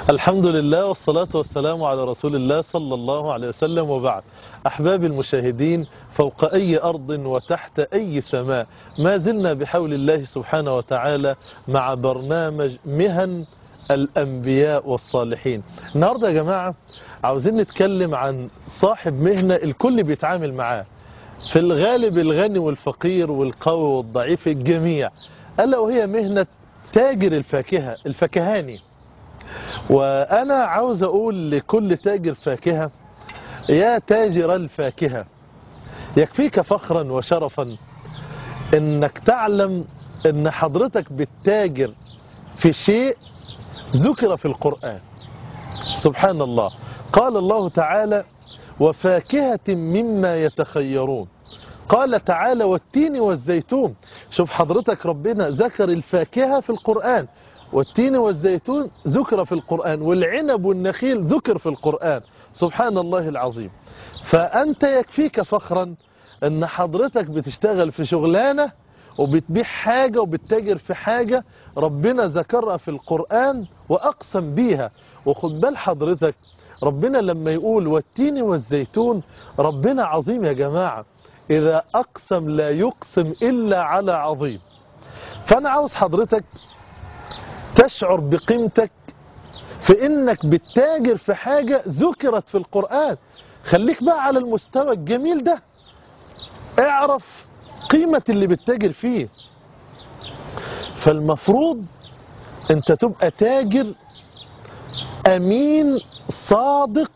الحمد لله والصلاة والسلام على رسول الله صلى الله عليه وسلم وبعد أحباب المشاهدين فوق أي أرض وتحت أي سماء ما زلنا بحول الله سبحانه وتعالى مع برنامج مهن الأنبياء والصالحين النهاردة يا جماعة عاوزين نتكلم عن صاحب مهنة الكل بيتعامل معاه في الغالب الغني والفقير والقوي والضعيف الجميع ألا وهي مهنة تاجر الفاكهة الفكهاني وأنا عاوز أقول لكل تاجر فاكهة يا تاجر الفاكهة يكفيك فخرا وشرفا انك تعلم ان حضرتك بتتاجر في شيء ذكر في القرآن سبحان الله قال الله تعالى وفاكهة مما يتخيرون قال تعالى والتين والزيتون شوف حضرتك ربنا ذكر الفاكهة في القرآن والتين والزيتون ذكر في القرآن والعنب والنخيل ذكر في القرآن سبحان الله العظيم فأنت يكفيك فخرا ان حضرتك بتشتغل في شغلانة وبتبيع حاجة وبتتاجر في حاجة ربنا ذكرها في القرآن وأقسم بيها وخد بال حضرتك ربنا لما يقول والتين والزيتون ربنا عظيم يا جماعة إذا أقسم لا يقسم إلا على عظيم فأنا عاوز حضرتك تشعر بقيمتك في انك بتتاجر في حاجة ذكرت في القرآن خليك بقى على المستوى الجميل ده اعرف قيمة اللي بتتاجر فيه فالمفروض انت تبقى تاجر امين صادق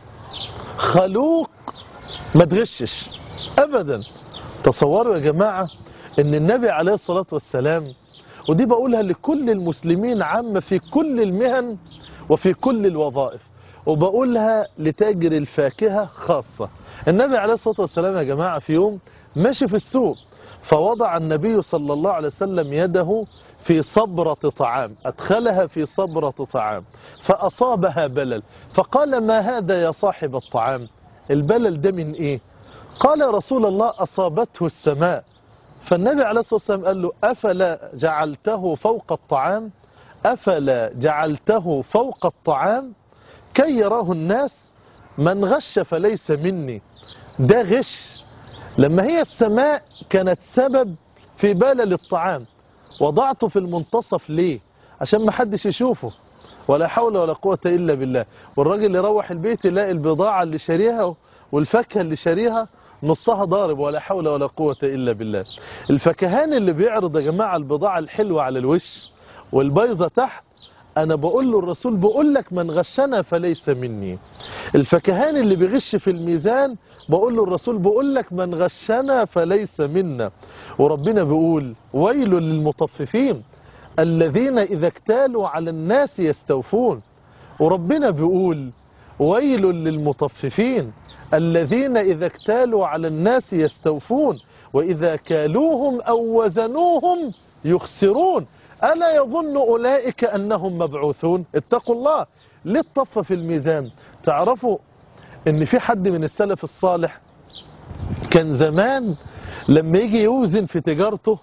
خلوق ما تغشش ابدا تصوروا يا جماعة ان النبي عليه الصلاة والسلام ودي بقولها لكل المسلمين عامة في كل المهن وفي كل الوظائف وبقولها لتاجر الفاكهة خاصة النبي عليه الصلاة والسلام يا جماعة في يوم ماشي في السوق فوضع النبي صلى الله عليه وسلم يده في صبرة طعام أدخلها في صبرة طعام فأصابها بلل فقال ما هذا يا صاحب الطعام البلل ده من إيه قال يا رسول الله أصابته السماء فالنبي عليه الصلاة والسلام قال له أفلا جعلته فوق الطعام أفلا جعلته فوق الطعام كي يراه الناس من غش فليس مني ده غش لما هي السماء كانت سبب في بلل الطعام وضعته في المنتصف ليه عشان ما حدش يشوفه ولا حول ولا قوة إلا بالله والراجل يروح البيت يلاقي البضاعة اللي شاريها والفاكهة اللي شاريها نصها ضارب ولا حول ولا قوة إلا بالله الفكهان اللي بيعرض يا جماعة البضاعة الحلوة على الوش والبيضة تحت أنا بقول له الرسول بقول لك من غشنا فليس مني الفكهان اللي بيغش في الميزان بقول له الرسول بقول لك من غشنا فليس منا وربنا بيقول ويل للمطففين الذين إذا اكتالوا على الناس يستوفون وربنا بيقول ويل للمطففين الذين إذا اكتالوا على الناس يستوفون وإذا كالوهم أو وزنوهم يخسرون ألا يظن أولئك أنهم مبعوثون اتقوا الله ليه الطف في الميزان تعرفوا ان في حد من السلف الصالح كان زمان لما يجي يوزن في تجارته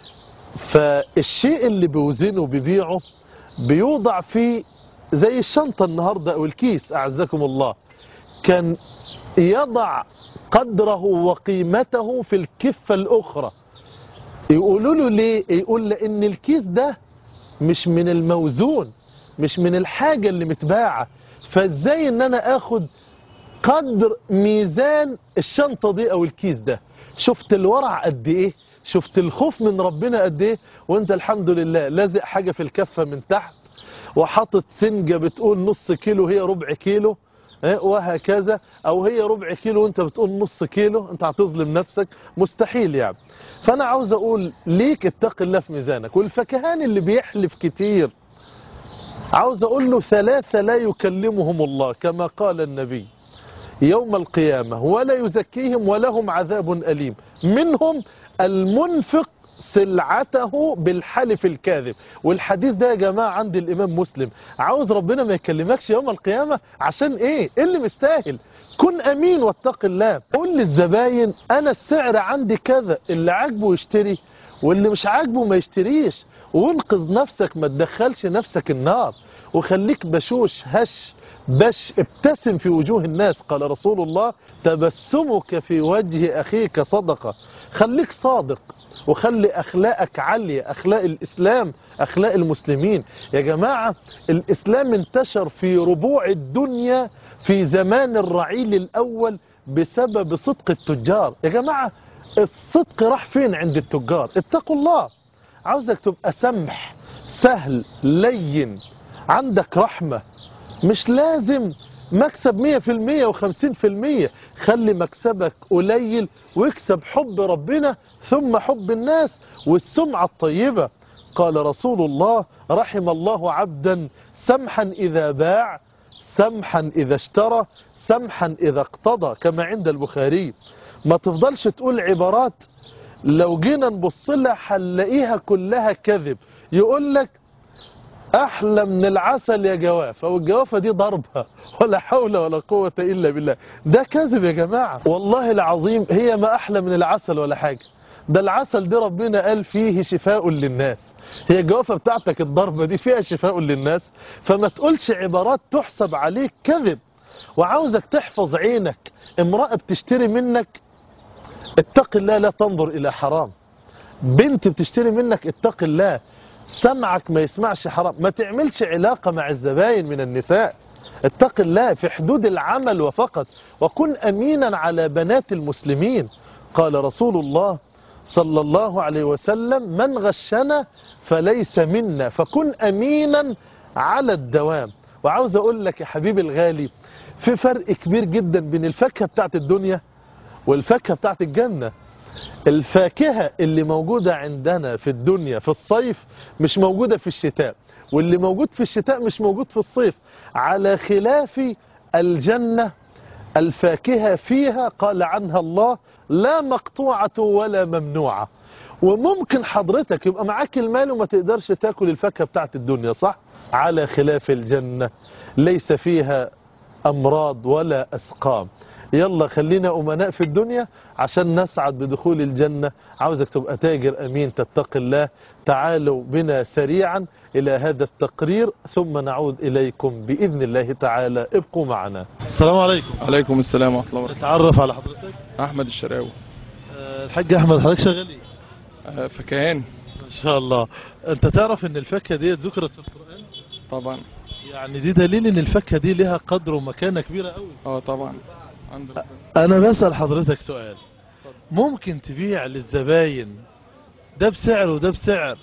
فالشيء اللي بيوزنه بيبيعه بيوضع فيه زي الشنطة النهاردة او الكيس اعزكم الله كان يضع قدره وقيمته في الكفة الاخرى يقولوا له ليه يقول لان الكيس ده مش من الموزون مش من الحاجة اللي متباعة فازاي ان انا اخد قدر ميزان الشنطة دي او الكيس ده شفت الورع قد ايه شفت الخوف من ربنا قد ايه وانت الحمد لله لازق حاجة في الكفة من تحت وحاطط سنجة بتقول نص كيلو هي ربع كيلو وهكذا او هي ربع كيلو وانت بتقول نص كيلو انت هتظلم نفسك مستحيل يعني فانا عاوز اقول ليك اتق الله في ميزانك والفكهان اللي بيحلف كتير عاوز اقول له ثلاثة لا يكلمهم الله كما قال النبي يوم القيامة ولا يزكيهم ولهم عذاب أليم منهم المنفق سلعته بالحلف الكاذب والحديث ده يا جماعة عند الإمام مسلم عاوز ربنا ما يكلمكش يوم القيامة عشان إيه إيه اللي مستاهل كن أمين واتق الله قول للزباين أنا السعر عندي كذا اللي عاجبه يشتري واللي مش عاجبه ما يشتريش وانقذ نفسك ما تدخلش نفسك النار وخليك بشوش هش بش ابتسم في وجوه الناس قال رسول الله تبسمك في وجه أخيك صدقة خليك صادق وخلي أخلاقك عالية أخلاق الإسلام أخلاق المسلمين يا جماعة الإسلام انتشر في ربوع الدنيا في زمان الرعيل الأول بسبب صدق التجار يا جماعة الصدق راح فين عند التجار اتقوا الله عاوزك تبقى سمح سهل لين عندك رحمة مش لازم مكسب مية في المية وخمسين في المية خلي مكسبك قليل واكسب حب ربنا ثم حب الناس والسمعة الطيبة قال رسول الله رحم الله عبدا سمحا إذا باع سمحا إذا اشترى سمحا إذا اقتضى كما عند البخاري ما تفضلش تقول عبارات لو جينا نبص لها هنلاقيها كلها كذب يقول لك احلى من العسل يا جوافه والجوافه دي ضربها ولا حول ولا قوه الا بالله ده كذب يا جماعه والله العظيم هي ما احلى من العسل ولا حاجه ده العسل دي ربنا قال فيه شفاء للناس هي الجوافه بتاعتك الضربه دي فيها شفاء للناس فما تقولش عبارات تحسب عليك كذب وعاوزك تحفظ عينك امراه بتشتري منك اتق الله لا تنظر الى حرام بنت بتشتري منك اتق الله سمعك ما يسمعش حرام ما تعملش علاقة مع الزباين من النساء اتق الله في حدود العمل وفقط وكن أمينا على بنات المسلمين قال رسول الله صلى الله عليه وسلم من غشنا فليس منا فكن أمينا على الدوام وعاوز أقول لك يا حبيبي الغالي في فرق كبير جدا بين الفاكهة بتاعت الدنيا والفاكهة بتاعت الجنة الفاكهة اللي موجودة عندنا في الدنيا في الصيف مش موجودة في الشتاء واللي موجود في الشتاء مش موجود في الصيف على خلاف الجنة الفاكهة فيها قال عنها الله لا مقطوعة ولا ممنوعة وممكن حضرتك يبقى معاك المال وما تقدرش تاكل الفاكهة بتاعت الدنيا صح على خلاف الجنة ليس فيها أمراض ولا أسقام يلا خلينا أمناء في الدنيا عشان نسعد بدخول الجنة عاوزك تبقى تاجر أمين تتقي الله تعالوا بنا سريعا إلى هذا التقرير ثم نعود إليكم بإذن الله تعالى ابقوا معنا السلام عليكم عليكم السلام ورحمة الله وبركاته نتعرف على حضرتك أحمد الشراوي آه، الحاج أحمد حضرتك شغال ايه؟ آه، فكهان ما شاء الله أنت تعرف أن الفاكهة دي ذكرت في القرآن طبعا يعني دي دليل أن الفاكهة دي لها قدر ومكانة كبيرة قوي اه طبعا عند ربنا. أنا بسأل حضرتك سؤال ممكن تبيع للزباين ده بسعر وده بسعر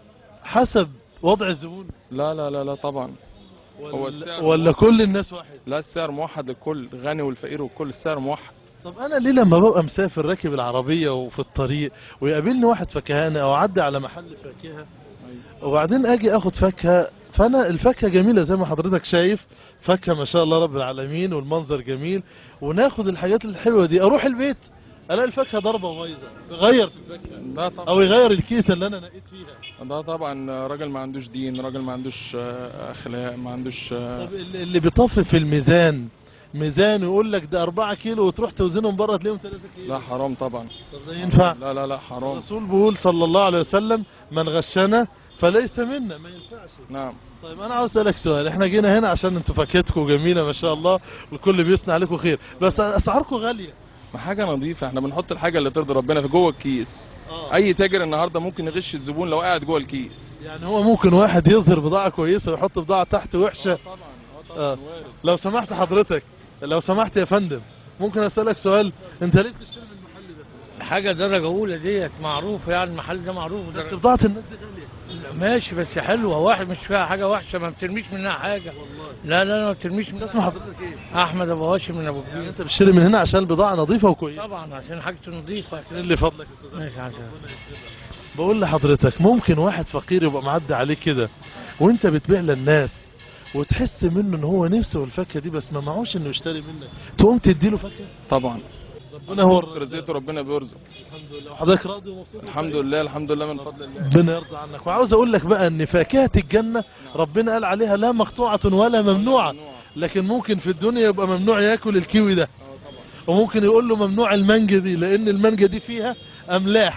حسب وضع الزبون لا لا لا لا طبعا هو ولا, السعر ولا موحد. كل الناس واحد لا السعر موحد للكل الغني والفقير والكل السعر موحد طب انا ليه لما ببقى مسافر راكب العربية وفي الطريق ويقابلني واحد فكهانة او اعدي على محل فاكهة وبعدين اجي اخد فاكهة فانا الفاكهة جميلة زي ما حضرتك شايف فاكهة ما شاء الله رب العالمين والمنظر جميل وناخد الحاجات الحلوة دي اروح البيت الاقي الفاكهة ضربة وبايظة يغير في الفاكهة ده طبعا او يغير الكيس اللي انا نقيت فيها ده طبعا راجل ما عندوش دين راجل ما عندوش آه، اخلاق ما عندوش آه، طب اللي اللي بيطفي في الميزان ميزان ويقول لك ده 4 كيلو وتروح توزنهم بره تلاقيهم 3 كيلو لا حرام طبعا طب ده ينفع لا لا لا حرام الرسول بيقول صلى الله عليه وسلم من غشنا فليس منا ما ينفعش نعم طيب انا عاوز اسالك سؤال احنا جينا هنا عشان انتوا فاكهتكم جميله ما شاء الله والكل بيثني عليكم خير بس اسعاركم غاليه ما حاجة نظيفة احنا بنحط الحاجة اللي ترضي ربنا في جوه الكيس اه اي تاجر النهارده ممكن يغش الزبون لو قاعد جوه الكيس يعني هو ممكن واحد يظهر بضاعه كويسه ويحط بضاعه تحت وحشه طبعا اه آه. طبعا وارد لو سمحت حضرتك لو سمحت يا فندم ممكن اسالك سؤال انت ليه بتشتري من المحل ده حاجة درجة أولى ديت معروفة يعني المحل ده معروف بس درجة بضاعه الناس دي غاليه ماشي بس حلوة واحد مش فيها حاجة وحشة ما بترميش منها حاجة والله لا لا ما بترميش منها اسم حضرتك ايه أحمد أبو هاشم من أبو يعني كبير انت بتشتري من هنا عشان البضاعه نظيفه وكويسه طبعا عشان حاجته نظيفة عشان اللي فضلك يا استاذ ماشي عشان بقول لحضرتك ممكن واحد فقير يبقى معدي عليه كده وانت بتبيع للناس وتحس منه ان هو نفسه في الفاكهه دي بس ما معهوش انه يشتري منك تقوم تديله فاكهه طبعا ربنا هو الرزاق. رزقته ربنا بيرزق الحمد لله وحضرتك راضي ومبسوط الحمد لله الحمد لله من فضل الله ربنا يرضى عنك وعاوز اقول لك بقى ان فاكهه الجنه ربنا قال عليها لا مقطوعه ولا ممنوعه لكن ممكن في الدنيا يبقى ممنوع ياكل الكيوي ده اه طبعا وممكن يقول له ممنوع المانجا دي لان المانجا دي فيها املاح طبعا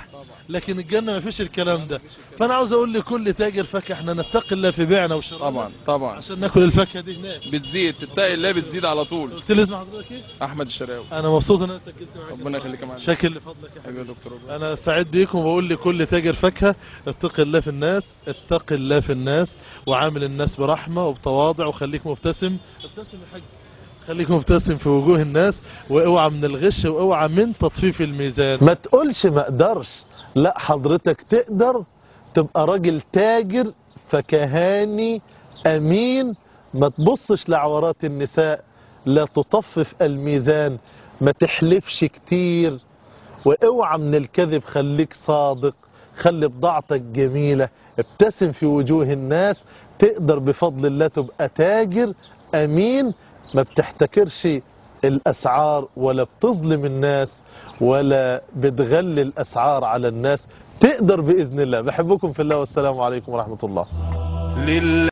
لكن الجنة ما فيش الكلام ده فانا عاوز اقول لكل تاجر فاكهة احنا نتقي الله في بيعنا وشرائنا طبعا طبعا عشان ناكل الفاكهة دي هناك بتزيد تتقي الله بتزيد على طول قلت لي اسم حضرتك ايه احمد الشراوي انا مبسوط ان انا سجلت معاك ربنا يخليك يا معلم شاكر لفضلك يا حبيبي حبيبي يا دكتور ربنا. انا سعيد بيكم وبقول لكل تاجر فاكهه اتق الله في الناس اتق الله في الناس وعامل الناس برحمه وبتواضع وخليك مبتسم ابتسم يا حاج خليك مبتسم في وجوه الناس واوعى من الغش واوعى من تطفيف الميزان ما تقولش ما اقدرش لا حضرتك تقدر تبقى راجل تاجر فكهاني امين ما تبصش لعورات النساء لا تطفف الميزان ما تحلفش كتير واوعى من الكذب خليك صادق خلي بضاعتك جميلة ابتسم في وجوه الناس تقدر بفضل الله تبقى تاجر امين ما بتحتكرش الاسعار ولا بتظلم الناس ولا بتغلي الاسعار على الناس تقدر باذن الله بحبكم في الله والسلام عليكم ورحمة الله لله